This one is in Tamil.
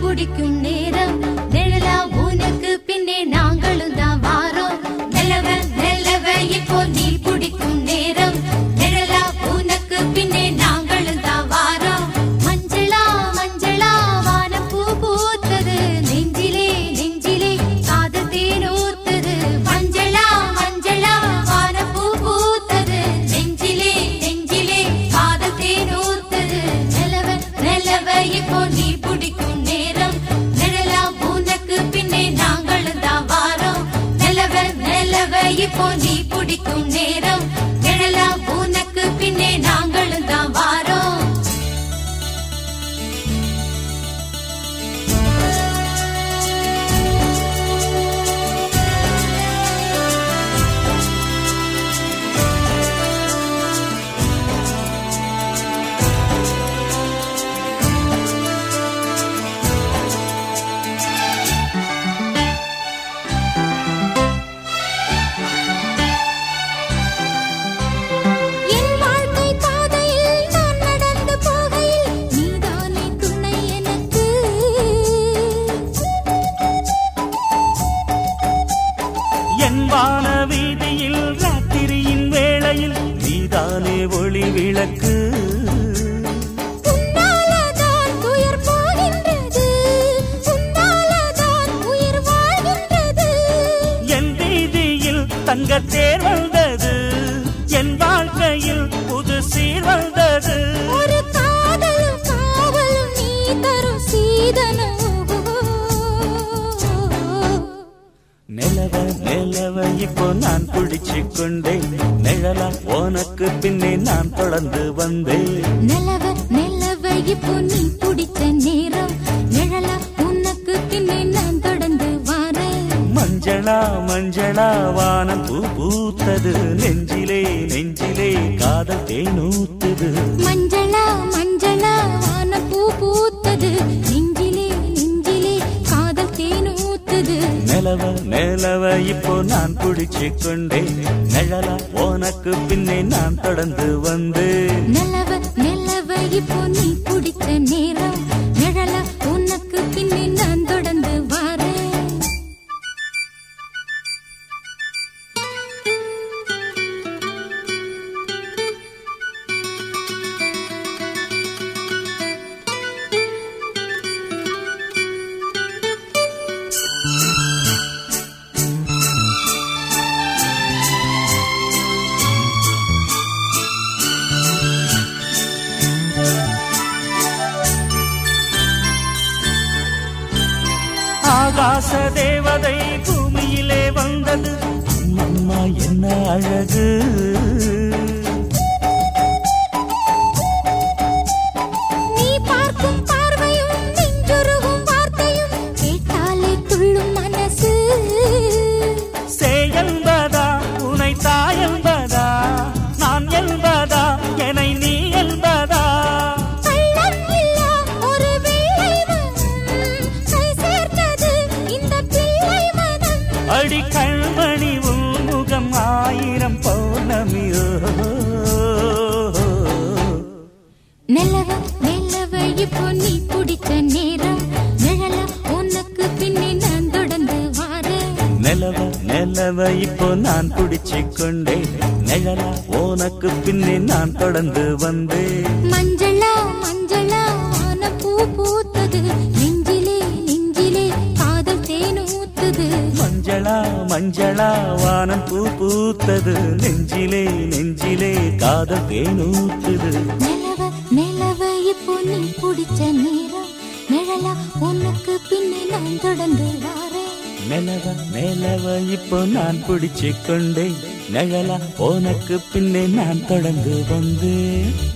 பிடிக்கும் நேரம் நிழலா உனக்கு பின்னே நாங்களும் தான் வாரோம் நிலவ நிலவ இப்போ நீ பிடிக்கும் நேரம் நிழலா உனக்கு பின்னே நாங்களும் தான் வாரோம் மஞ்சளா மஞ்சளா வானப்பூ பூத்தது நெஞ்சிலே நெஞ்சிலே காதல் தேனூத்தது மஞ்சளா மஞ்சளா வானப்பூ பூத்தது நெஞ்சிலே நெஞ்சிலே காதல் தேனூத்தது நிலவ நிலவ இப்போ நீ பிடிக்கும் நேரம் நிழலா உனக்கு பின்னே நாங்களும் தான் வாரோம் நிலவ நிலவ இப்போ நீ பிடிக்கும் நேரம் நிழலா உனக்கு பின்னே நாங்களும் தான் வாரோம் என் வாழ்க்கை பாதையில் நான் நடந்து போகையில் நீதானே துணை எனக்கு என் வான வீதியில் ராத்திரியின் வேளையில் நீதானே ஒளி விளக்கு உன்னாலதான் உயிர் போகின்றது உன்னாலதான் உயிர் வாழ்கின்றது என் வீதியில் தங்கத் தேர் வந்தது என் வாழ்க்கையில் புது சீர் வந்தது ஒரு காதலும் காவலும் நீ தரும் சீதனம் நிலவ நிலவ இப்போ நான் பிடிச்சு கொண்டேன் நிழலா உனக்கு பின்னே நான் தொடர்ந்து வந்தேன் நிலவ நிலவ இப்போ நீ பிடிச்ச நேரம் நிழலா உனக்கு பின்னே நான் தொடர்ந்து வாரேன் மஞ்சளா மஞ்சளா வானம் பூ பூத்தது நெஞ்சிலே நெஞ்சிலே காதல் தேனூத்துது மஞ்சளா மஞ்சளா வான பூ பூத்தது நெஞ்சிலே நெஞ்சிலே காதல் தேனூத்துது நிலவ நிலவ இப்போ நான் பிடிச்சு கொண்டேன் நிழலா உனக்கு பின்னே நான் தொடர்ந்து வந்தேன் நிலவ நிலவ இப்போ நீ பிடிச்ச நேரம் நிழலா உனக்கு பின்னே நான் தொடர்ந்து வாரேன் ஆகாச தேவதை பூமியிலே வந்தது அம்மா என்ன அழகு நீ பார்க்கும் பார்வையும் நெஞ்சுருகும் வார்த்தையும் கேட்டாலே துள்ளும் மனசு சே என்பதா உனை தாய் என்பதா நான் என்பதா என்னை நீ என்பதா கள்ளம் இல்லா ஒரு வெள்ளை மனம் கை சேர்த்தது இந்த பிள்ளை மனம் அடி கண்மணி உன் முகம் ஆயிரம் பௌர்ணமியோ நிலவ நிலவ இப்போ நீ பிடிச்ச நேரம் நிழல உனக்கு பின்னே நான் தொடர்ந்து வாரேன் நிலவ நிலவ இப்போ நான் பிடிச்சு கொண்டேன் நிழலா உனக்கு பின்னே நான் தொடர்ந்து வந்தேன் மஞ்சளா மஞ்சளா ஆன பூ பூத்தது நெஞ்சிலே நெஞ்சிலே காதல் தேனூத்துது மஞ்சளா மஞ்சளா வானம் பூ பூத்தது நெஞ்சிலே நெஞ்சிலே காதல் தேனூத்துது நிலவ நிலவ இப்போ நீ பிடிச்ச நேரம் நிழலா உனக்கு பின்னே நான் தொடர்ந்து வாரேன் நிலவ நிலவ இப்போ நான் பிடிச்சு கொண்டேன் நிழலா உனக்கு பின்னே நான் தொடர்ந்து வந்தேன்